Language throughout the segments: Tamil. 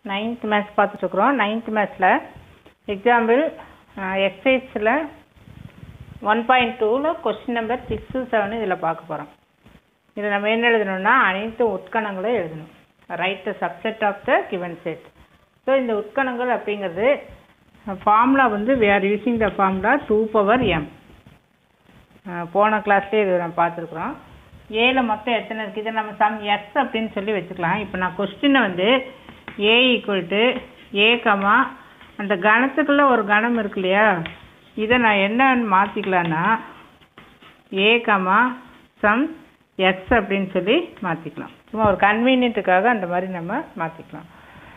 நைன்த் மேத்ஸ் பார்த்துட்ருக்குறோம் நைன்த் மேத்ஸில் எக்ஸாம்பிள் எக்ஸசைஸில் ஒன் பாயிண்ட் டூவில் கொஸ்டின் நம்பர் சிக்ஸு செவனு இதில் பார்க்க போகிறோம் இதில் நம்ம என்ன எழுதணும்னா அனைத்து உட்கணங்களும் எழுதணும் write the subset of the given set so இந்த உட்கணங்கள் அப்படிங்கிறது ஃபார்முலா வந்து we are using the formula two power m போன கிளாஸ்லேயே இது நம்ம பார்த்துருக்குறோம் ஏல மொத்தம் எத்தனை இருக்குது இதை நம்ம சம் எக்ஸ் அப்படின்னு சொல்லி வச்சுக்கலாம் இப்போ நான் கொஸ்டினை வந்து A equal to A comma அந்த கணத்துக்குள்ளே ஒரு கணம் இருக்கு இல்லையா இதை நான் என்னன்னு மாற்றிக்கலான்னா ஏ கமா சம் எக்ஸ் அப்படின்னு சொல்லி மாற்றிக்கலாம் சும்மா ஒரு கன்வீனியன்ட்டுக்காக அந்த மாதிரி நம்ம மாற்றிக்கலாம்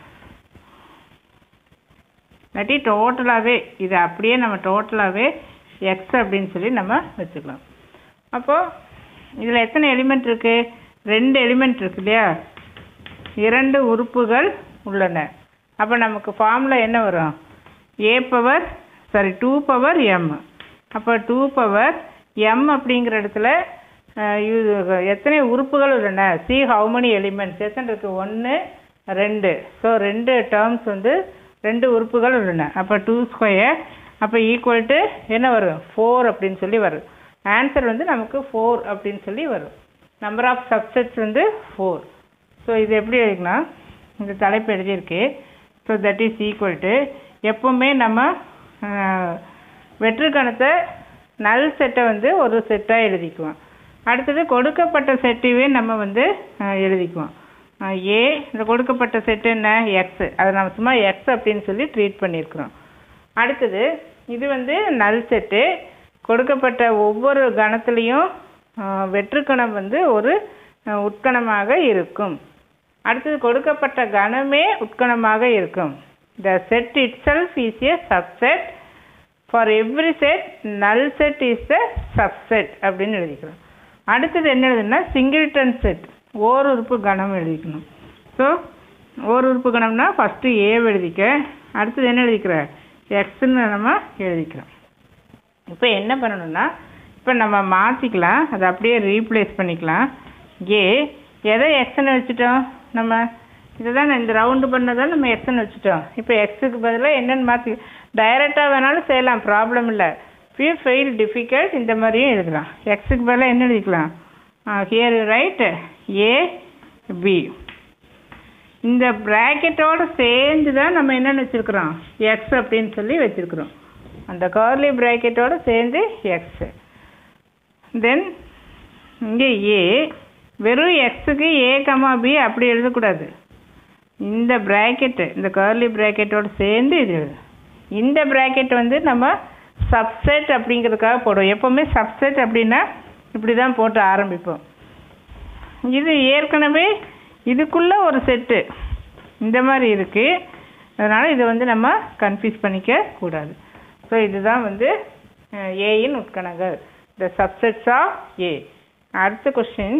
இல்லாட்டி டோட்டலாகவே இது அப்படியே நம்ம டோட்டலாகவே எக்ஸ் அப்படின்னு சொல்லி நம்ம வச்சுக்கலாம் அப்போது இதில் எத்தனை எலிமெண்ட் இருக்குது ரெண்டு எலிமெண்ட் இருக்கு இல்லையா இரண்டு உறுப்புகள் உள்ளன அப்போ நமக்கு ஃபார்முலா என்ன வரும் A power sorry two power m அப்போ டூ பவர் எம் அப்படிங்கிற இடத்துல அஹ், இது எத்தனை உறுப்புகள் உள்ளன சி ஹவு many எலிமெண்ட்ஸ் எத்தனை இருக்குது ஒன்று ரெண்டு ஸோ ரெண்டு டேர்ம்ஸ் வந்து ரெண்டு உறுப்புகள் உள்ளன அப்போ டூ ஸ்கொயர் அப்போ ஈக்குவல் டு என்ன வரும் ஃபோர் அப்படின்னு சொல்லி வரும் ஆன்சர் வந்து நமக்கு ஃபோர் அப்படின்னு சொல்லி வரும் நம்பர் ஆஃப் சப்செட்ஸ் வந்து ஃபோர் ஸோ இது எப்படி எழுதிக்கலாம் இந்த தலைப்பு எழுதியிருக்கு so that is equal to எப்போவுமே நம்ம அஹ், வெற்றுக்கணத்தை நல் செட்டை வந்து ஒரு செட்டாக எழுதிக்குவோம் அடுத்தது கொடுக்கப்பட்ட செட்டையே நம்ம வந்து அஹ், எழுதிக்குவோம் ஏ இந்த கொடுக்கப்பட்ட செட்டு என்ன எக்ஸ் அதை நம்ம சும்மா எக்ஸ் அப்படின்னு சொல்லி ட்ரீட் பண்ணியிருக்கிறோம் அடுத்தது இது வந்து நல் செட்டு கொடுக்கப்பட்ட ஒவ்வொரு கணத்துலேயும் வெற்றுக்கணம் வந்து ஒரு அஹ், உட்கணமாக இருக்கும் அடுத்தது கொடுக்கப்பட்ட கணமே உட்கணமாக இருக்கும் the set itself is a subset for every set null set is the subset அப்படின்னு எழுதிக்கிறோம் அடுத்தது என்ன எழுதுனா சிங்கிள்டன் செட் ஓர் உறுப்பு கணம் எழுதிக்கணும் ஸோ ஓர் உறுப்பு கணம்னா ஃபஸ்ட்டு ஏ எழுதிக்க அடுத்தது என்ன எழுதிக்கிற எக்ஸ்ன்னு நம்ம எழுதிக்கிறோம் இப்போ என்ன பண்ணணும்னா இப்போ நம்ம மாற்றிக்கலாம் அதை அப்படியே ரீப்ளேஸ் பண்ணிக்கலாம் ஏ எதை எக்ஸ்ன்னு வச்சுட்டோம் நம்ம இதை தான் இந்த ரவுண்டு பண்ணதான் நம்ம எக்ஸ்ன்னு வச்சுட்டோம் இப்போ எக்ஸுக்கு பதிலாக என்னென்னு மாற்றி டைரெக்டாக வேணாலும் செய்யலாம் ப்ராப்ளம் இல்லை ஃபியூ ஃபெயில் டிஃபிகல்ட் இந்த மாதிரியும் எழுதலாம் எக்ஸுக்கு பதிலாக என்ன எழுதிக்கலாம் ஹியர் ரைட் ஏ பி இந்த ப்ராக்கெட்டோடு சேர்ந்து தான் நம்ம என்னென்னு வச்சுருக்குறோம் எக்ஸ் அப்படின்னு சொல்லி வச்சுருக்குறோம் அந்த கர்லி ப்ராக்கெட்டோடு சேர்ந்து எக்ஸ் தென் இங்கே ஏ வெறும் எக்ஸுக்கு ஏ கமா பி அப்படி எழுதக்கூடாது இந்த ப்ராக்கெட்டு இந்த கர்லி ப்ராக்கெட்டோடு சேர்ந்து இது எழுது இந்த ப்ராக்கெட் வந்து நம்ம சப்செட் அப்படிங்கிறதுக்காக போடுவோம் எப்போவுமே சப்செட் அப்படின்னா இப்படி தான் போட்டு ஆரம்பிப்போம் இது ஏற்கனவே இதுக்குள்ளே ஒரு செட்டு இந்த மாதிரி இருக்குது அதனால் இதை வந்து நம்ம கன்ஃபியூஸ் பண்ணிக்க கூடாது ஸோ இதுதான் வந்து ஏயின் உட்கணங்கள் த சப்செட்ஸ் ஆஃப் ஏ அடுத்த question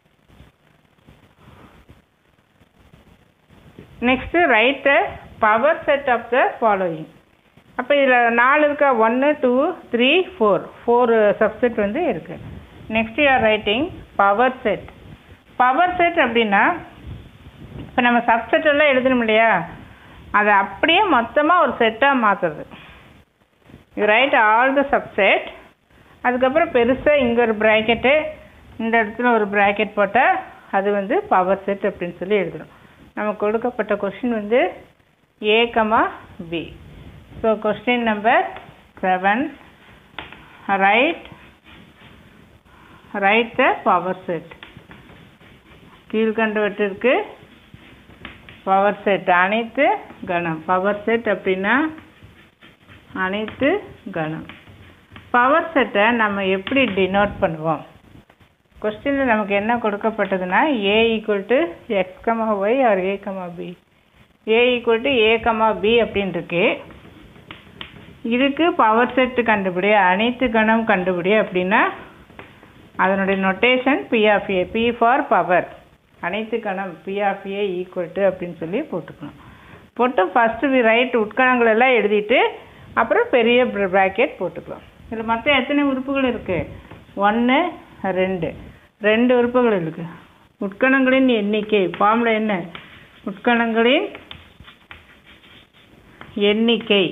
next right the power set of the following அப்போ இதில் நாலு இருக்கா ஒன்று two three four four subset வந்து இருக்குது next are writing power set power set அப்படின்னா இப்போ நம்ம சப்செட் எல்லாம் எழுதணும் இல்லையா அதை அப்படியே மொத்தமாக ஒரு செட்டாக மாற்றுறது you write all the subset அதுக்கப்புறம் பெருசாக இங்கே ஒரு ப்ராக்கெட்டு இந்த இடத்துல ஒரு ப்ராக்கெட் போட்டால் அது வந்து பவர் செட் அப்படின்னு சொல்லி எழுதணும் நமக்கு கொடுக்கப்பட்ட கொஷின் வந்து A comma B so question number seven write write the power set கீழ்கண்டவற்றிற்கு பவர் செட் அனைத்து கணம் பவர் செட் அப்படின்னா அனைத்து கணம் பவர் செட்டை நம்ம எப்படி டினோட் பண்ணுவோம் கொஸ்டினில் நமக்கு என்ன கொடுக்கப்பட்டதுன்னா A equal to x comma y or A comma B A equal to A comma B அப்படின்னு இருக்கு இதுக்கு பவர் செட்டு கண்டுபிடி அனைத்து கணம் கண்டுபிடி அப்படின்னா அதனுடைய notation P of A P for power அனைத்து கணம் P of A equal to அப்படின்னு சொல்லி போட்டுக்கணும் போட்டு ஃபஸ்ட்டு வி ரைட் உட்கணங்கள் எல்லாம் எழுதிட்டு அப்புறம் பெரிய ப்ராக்கெட் போட்டுக்கலாம் இதில் மொத்தம் எத்தனை உறுப்புகள் இருக்குது ஒன்று ரெண்டு ரெண்டு உறுப்புகள் இருக்குது உட்கணங்களின் எண்ணிக்கை ஃபார்முலா என்ன உட்கணங்களின் எண்ணிக்கை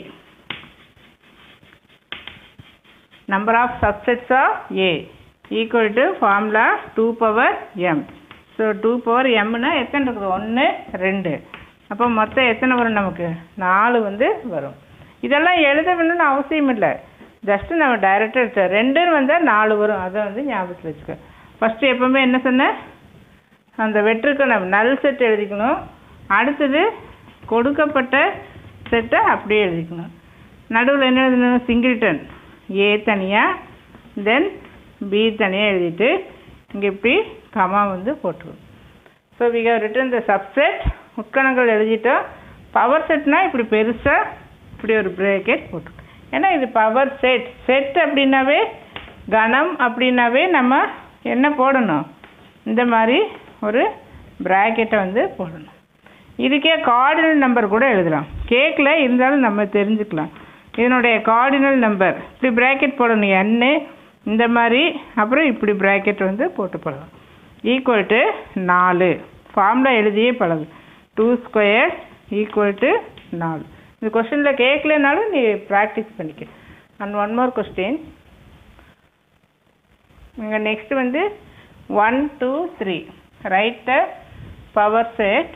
number of subsets of A equal to formula 2 power m so two power எம்னா எத்தனை இருக்குது ஒன்று ரெண்டு அப்போ மொத்தம் எத்தனை வரும் நமக்கு நாலு வந்து வரும் இதெல்லாம் எழுத வேணும்னு அவசியம் இல்லை ஜஸ்ட்டு நம்ம டைரெக்டாக எடுத்து ரெண்டுன்னு வந்தால் நாலு வரும் அதை வந்து ஞாபகத்தில் வச்சுக்க ஃபஸ்ட்டு எப்போவுமே என்ன சொன்னேன் அந்த வெற்றுக்கணம் நல் செட் எழுதிக்கணும் அடுத்தது கொடுக்கப்பட்ட செட்டை அப்படியே எழுதிக்கணும் நடுவில் என்ன எழுதணும் சிங்கிள்டன் ஏ தனியாக தென் பி தனியாக எழுதிட்டு இங்கே இப்படி கமா வந்து போட்டுருவோம் so we have written the subset உட்கணங்கள் எழுதிட்டோம் பவர் செட்னா இப்படி பெருசாக இப்படி ஒரு பிரேக்கெட் போட்டுருவோம் ஏன்னா இது பவர் செட் செட் அப்படின்னாவே கணம் அப்படின்னாவே நம்ம என்ன போடணும் இந்த மாதிரி ஒரு ப்ராக்கெட்டை வந்து போடணும் இதுக்கே கார்டினல் நம்பர் கூட எழுதலாம் கேக்கில் இருந்தாலும் நம்ம தெரிஞ்சுக்கலாம் இதனுடைய கார்டினல் நம்பர் இப்படி ப்ராக்கெட் போடணும் எண்ணு இந்த மாதிரி அப்புறம் இப்படி ப்ராக்கெட் வந்து போட்டு போடலாம் ஈக்குவல் டு நாலு ஃபார்முலா எழுதியே பழகு டூ ஸ்கொயர் ஈக்குவல் டு நாலு இந்த கொஸ்டினில் கேட்கலனாலும் நீ ப்ராக்டிஸ் பண்ணிக்க அண்ட் ஒன் மோர் கொஸ்டின் இங்கே நெக்ஸ்ட் வந்து one two three write the power set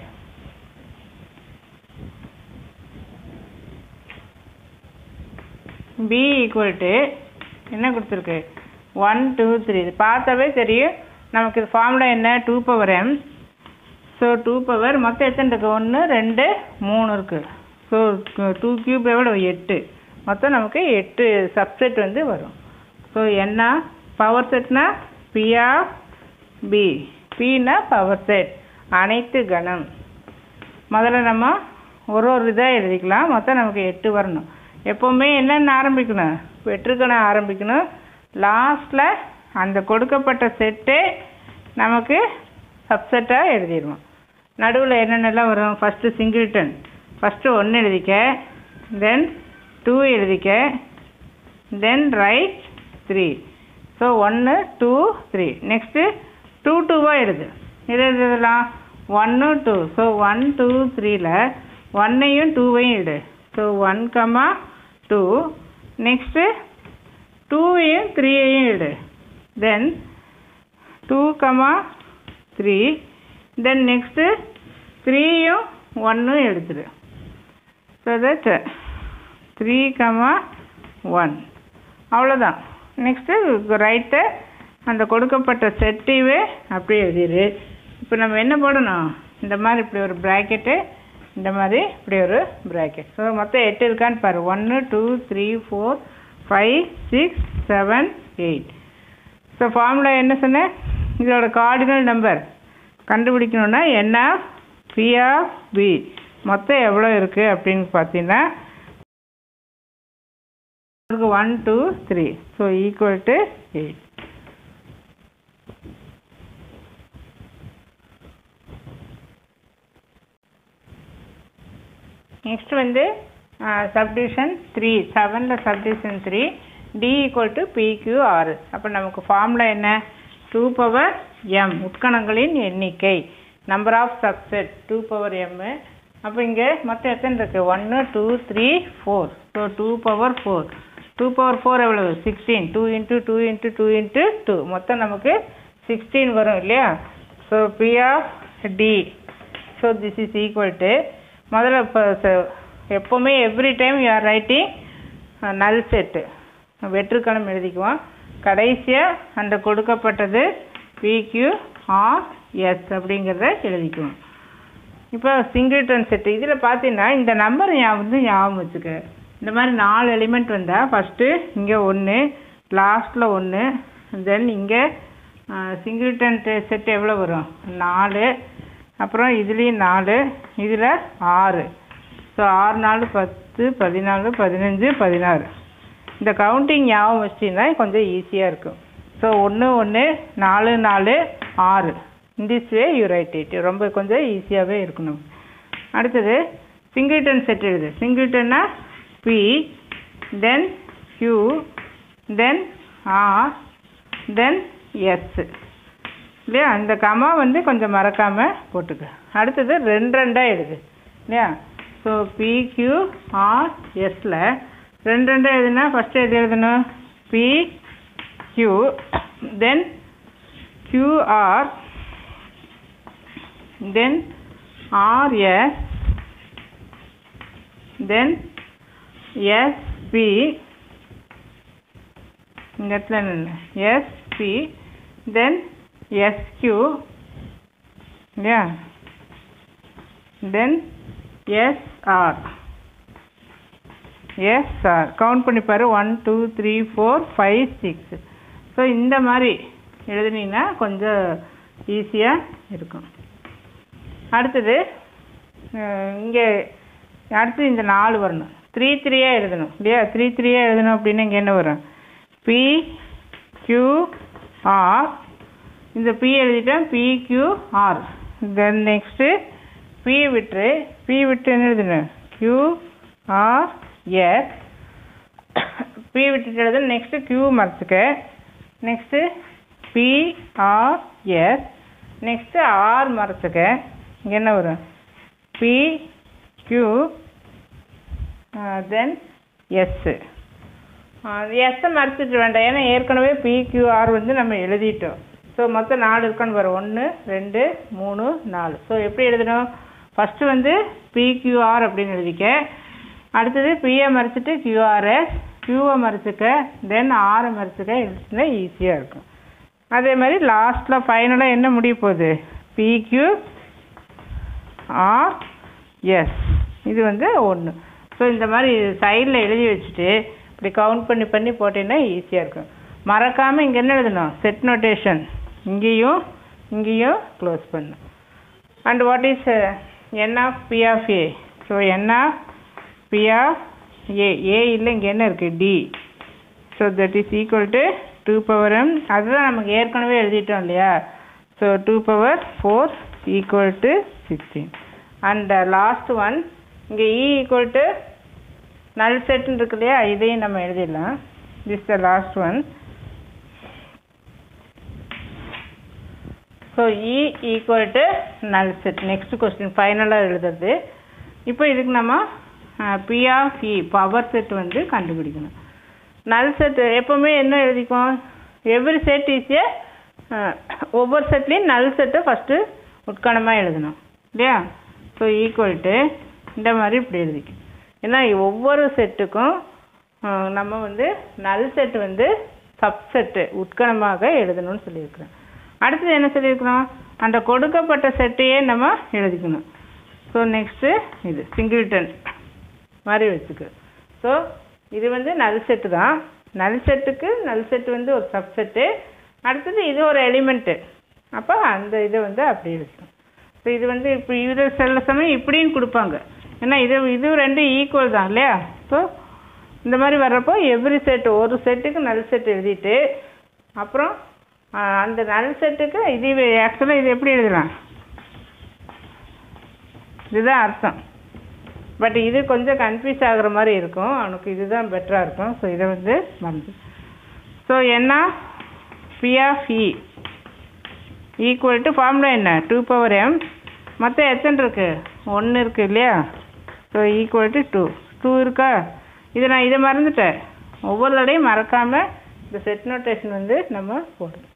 P equal to என்ன கொடுத்துருக்கு ஒன் டூ த்ரீ இது பார்த்தாவே தெரியும் நமக்கு இது ஃபார்முலா என்ன two power m so two power மொத்தம் எத்தனை இருக்குது ஒன்று ரெண்டு மூணு இருக்குது ஸோ டூ கியூப் எவ்வளோ எட்டு மொத்தம் நமக்கு எட்டு சப்செட் வந்து வரும் ஸோ என்ன பவர் செட்னா பியா பி பின்னா பவர் செட் அனைத்து கணம் முதல்ல நம்ம ஒரு ஒரு இதாக எழுதிக்கலாம் மொத்தம் நமக்கு எட்டு வரணும் எப்போவுமே என்னென்ன ஆரம்பிக்கணும் வெற்றுக்கணம் ஆரம்பிக்கணும் லாஸ்ட்டில் அந்த கொடுக்கப்பட்ட செட்டே நமக்கு சப்செட்டாக எழுதிடுவோம் நடுவில் என்னென்னலாம் வரும் ஃபஸ்ட்டு சிங்கிள்டன் ஃபஸ்ட்டு ஒன்று எழுதிக்க தென் டூ எழுதிக்க தென் ரைட் த்ரீ ஸோ ஒன்று டூ த்ரீ நெக்ஸ்ட்டு டூ டூவாக எழுது எது எழுதலாம் ஒன்று டூ ஸோ ஒன் டூ த்ரீல ஒன்னையும் டூவையும் எடு so one comma two next டூவையும் த்ரீயையும் எடு then two comma three then next த்ரீயும் ஒன்னும் எடுத்துடு so that three comma one அவ்வளோதான் நெக்ஸ்ட்டு ரைட்டு அந்த கொடுக்கப்பட்ட செட்டையே அப்படியே எழுதிடு இப்போ நம்ம என்ன போடணும் இந்த மாதிரி இப்படி ஒரு ப்ராக்கெட்டு இந்த மாதிரி இப்படி ஒரு ப்ராக்கெட் ஸோ மொத்தம் எட்டு இருக்கான்னு பாரு ஒன்று two three four five six seven eight so formula என்ன சொன்னேன் இதோட கார்டினல் நம்பர் கண்டுபிடிக்கணுன்னா என்ன பி ஆஃப் பி மொத்தம் எவ்வளோ இருக்குது அப்படின்னு பார்த்தீங்கன்னா one two three so equal to eight next வந்து சப்டிவிஷன் த்ரீ செவனில் subdivision three D equal to பிக்யூ ஆறு அப்போ நமக்கு ஃபார்முலா என்ன டூ பவர் எம் உட்கணங்களின் எண்ணிக்கை number of subset two power m அப்போ இங்கே மொத்தம் எத்தனை இருக்குது ஒன்று two three four so two power four two power four எவ்வளவு sixteen two into two into two into two மொத்தம் நமக்கு சிக்ஸ்டீன் வரும் இல்லையா so P of D so this is equal to முதல்ல இப்போ எப்போவுமே every time you are writing null set வெற்றுக்கணம் எழுதிக்குவோம் கடைசியாக அந்த கொடுக்கப்பட்டது பிக்யூ ஆர் எஸ் அப்படிங்கிறத எழுதிக்குவோம் இப்போ சிங்கிள்டன் செட்டு இதில் பார்த்தீங்கன்னா இந்த நம்பர் ஞாபகம் வந்து ஞாபகம் வச்சுக்க இந்த மாதிரி நாலு எலிமெண்ட் வந்தால் ஃபஸ்ட்டு இங்கே ஒன்று லாஸ்ட்டில் ஒன்று தென் இங்கே சிங்கிள்டன் செட் எவ்வளோ வரும் நாலு அப்புறம் இதுலேயும் நாலு இதில் ஆறு ஸோ ஆறு நாலு பத்து பதினாலு பதினஞ்சு பதினாறு இந்த கவுண்டிங் ஞாபகம் வச்சிங்கன்னா கொஞ்சம் ஈஸியாக இருக்கும் ஸோ ஒன்று ஒன்று நாலு நாலு ஆறு this way you write it ரொம்ப கொஞ்சம் ஈஸியாகவே இருக்கணும் அடுத்தது சிங்கிள்டன் செட் எழுது சிங்கிள்டன்னா P then Q then R then S இல்லையா இந்த கமா வந்து கொஞ்சம் மறக்காமல் போட்டுக்க அடுத்தது ரெண்டு ரெண்டாக எழுது இல்லையா ஸோ பிக்யூ ஆர் எஸ்ல ரெண்டு ரெண்டு எழுதுனா ஃபஸ்ட்டு எது எழுதணும் P Q then Q R then R S then S P இந்த இடத்துல என்ன எஸ்பி தென் எஸ்கியூ இல்லையா தென் எஸ்ஆர் எஸ்ஆர் கவுண்ட் பண்ணி பாரு one two three four five six so இந்த மாதிரி எழுதுனீங்கன்னா கொஞ்சம் ஈஸியாக இருக்கும் அடுத்தது இங்கே அடுத்து இந்த நாலு வரணும் த்ரீ த்ரீயாக எழுதணும் இல்லையா த்ரீ த்ரீயாக எழுதணும் அப்படின்னா இங்கே என்ன வரும் பி கியூ ஆர் இந்த பி எழுதிட்டேன் P Q R then next P விட்டு பி விட்டு என்ன எழுதணும் கியூ ஆர் எஸ் பி விட்டுட்டு எழுதணும் நெக்ஸ்ட்டு கியூ மறைச்சிக்க next P R S next R மறைச்சிக்க இங்கே என்ன வரும் பி கியூ தென் எஸ்ஸு எஸ்ஸை மறைச்சிட்டு வேண்டாம் ஏன்னா ஏற்கனவே பிக்யூஆர் வந்து நம்ம எழுதிட்டோம் ஸோ மொத்தம் நாலு இருக்கான்னு வரும் ஒன்று ரெண்டு மூணு நாலு ஸோ எப்படி எழுதணும் ஃபஸ்ட்டு வந்து பிக்யூஆர் அப்படின்னு எழுதிக்க அடுத்தது பிஏ மறைச்சிட்டு கியூஆர்எஸ் கியூவை மறைச்சிக்க தென் ஆரை மறைச்சிக்க எழுதினா ஈஸியாக இருக்கும் அதே மாதிரி லாஸ்ட்டில் ஃபைனலாக என்ன முடிய போகுது பிக்யூ ஆர் எஸ் இது வந்து ஒன்று ஸோ இந்த மாதிரி சைடில் எழுதி வச்சுட்டு இப்படி கவுண்ட் பண்ணி பண்ணி போட்டீங்கன்னா ஈஸியாக இருக்கும் மறக்காமல் இங்கே என்ன எழுதணும் செட் நோட்டேஷன் இங்கேயும் இங்கேயும் க்ளோஸ் பண்ணும் and what is n of P of A so n of P of A A இல்லை இங்கே என்ன இருக்குது D so that is equal to two power m அதுதான் நமக்கு ஏற்கனவே எழுதிட்டோம் இல்லையா so two power four equal to sixteen and last one இங்கே இ ஈக்குவல் டு நல் செட்னு இருக்கு இல்லையா இதையும் நம்ம எழுதிடலாம் this the last one so E equal to null set next question ஃபைனலாக எழுதுறது இப்போ இதுக்கு நம்ம P of E power set வந்து கண்டுபிடிக்கணும் நல் செட் எப்போவுமே என்ன எழுதிக்கும் எவ்ரி செட் இஸ் ஏ ஒவ்வொரு செட்லேயும் நல் செட்டை ஃபஸ்ட்டு உட்கணமாக எழுதணும் இல்லையா ஸோ ஈக்குவல் டு இந்த மாதிரி இப்படி எழுதிக்கும் ஏன்னா ஒவ்வொரு செட்டுக்கும் நம்ம வந்து நல் செட் வந்து சப்செட்டு உட்கணமாக எழுதணும்னு சொல்லியிருக்கிறோம் அடுத்தது என்ன சொல்லியிருக்கிறோம் அந்த கொடுக்கப்பட்ட செட்டையே நம்ம எழுதிக்கணும் ஸோ நெக்ஸ்ட்டு இது சிங்கிள்டன் மாதிரி வச்சுக்கு ஸோ இது வந்து நல் செட்டு தான் நல் செட்டுக்கு நல் செட்டு வந்து ஒரு சப்செட்டு அடுத்தது இது ஒரு எலிமெண்ட்டு அப்போ அந்த இதை வந்து அப்படி எழுதணும் ஸோ இது வந்து இப்போ இது சில சமயம் இப்படின்னு கொடுப்பாங்க ஏன்னா இது இது ரெண்டு ஈக்குவல் தான் இல்லையா ஸோ இந்த மாதிரி வர்றப்போ எவ்ரி செட் ஒரு செட்டுக்கு நல் செட் எழுதிட்டு அப்புறம் அந்த நல் செட்டுக்கு இது ஆக்சுவலாக இது எப்படி எழுதலாம் இதுதான் அர்த்தம் பட் இது கொஞ்சம் கன்ஃபியூஸ் ஆகுற மாதிரி இருக்கும் அவனுக்கு இதுதான் பெட்டராக இருக்கும் ஸோ இதை வந்து மறந்து ஸோ என்ன P of E equal to formula என்ன டூ பவர் எம் மொத்தம் எத்தனை இருக்குது ஒன்று இருக்குது இல்லையா so equal to two two இருக்கா இதை நான் இதை மறந்துட்டேன் ஒவ்வொரு தடையும் மறக்காமல் இந்த செட் நோட்டேஷன் வந்து நம்ம போடணும்